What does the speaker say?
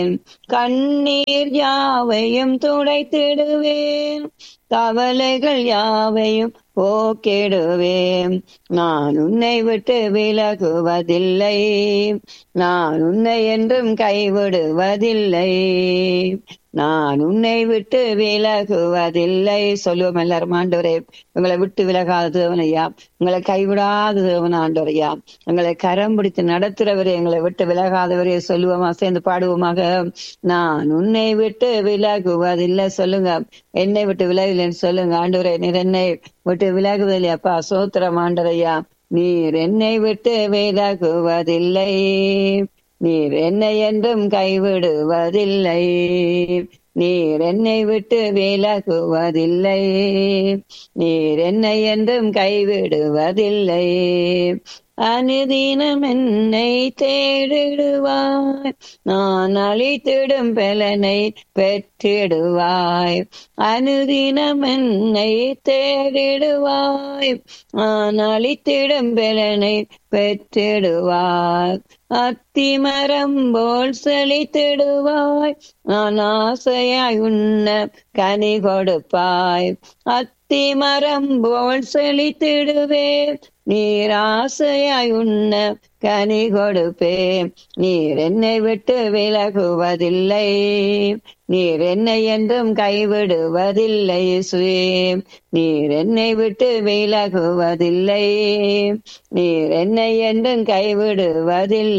கண்ணீர் யாவையும் துடைத்திடுவேன் கவலைகள் யாவையும் போக்கிடுவேன் நான் உன்னை விட்டு விலகுவதில்லை நான் உன்னை என்றும் கைவிடுவதில்லை நான் உன்னை விட்டு விலகுவதில்லை சொல்லுவோம் எல்லாரும் ஆண்டவரே உங்களை விட்டு விலகாத தேவனையா உங்களை கைவிடாத தேவன் ஆண்டவரையா எங்களை கரம் பிடித்து நடத்துறவரே எங்களை விட்டு விலகாதவரே சொல்லுவோமா சேர்ந்து பாடுவோமாக நான் உன்னை விட்டு விலகுவதில்லை சொல்லுங்க என்னை விட்டு விலகலைன்னு சொல்லுங்க ஆண்டவரே நீர் என்னை விட்டு விலகுவதில்லையாப்பா சோத்திரம் ஆண்டரையா நீர் என்னை விட்டு விலகுவதில்லை நீர் என்னை என்றும் கைவிடுவதில்லை நீர் என்னை விட்டு விலகுவதில்லை நீர் என்னை என்றும் கைவிடுவதில்லை அனுதினம் என்னை தேடிடுவாய் நான் அழித்திடும் பலனை பெற்றிடுவாய் அனுதினம் என்னை தேடிடுவாய் நான் அழித்திடும் பலனை பெற்றிடுவாய் அத்திமரம் போல் செழித்திடுவாய் நான் ஆசையாய் உண்ண கனி கொடுப்பாய் அத்திமரம் போல் செழித்திடுவேன் நீர் ஆசையாய் உண்ண கனி கொடுப்பே நீர் என்னை விட்டு விலகுவதில்லை நீர் என்னை என்றும் கைவிடுவதில்லை சுயே நீர் என்னை விட்டு விலகுவதில்லை நீர் என்னை என்றும் கைவிடுவதில்லை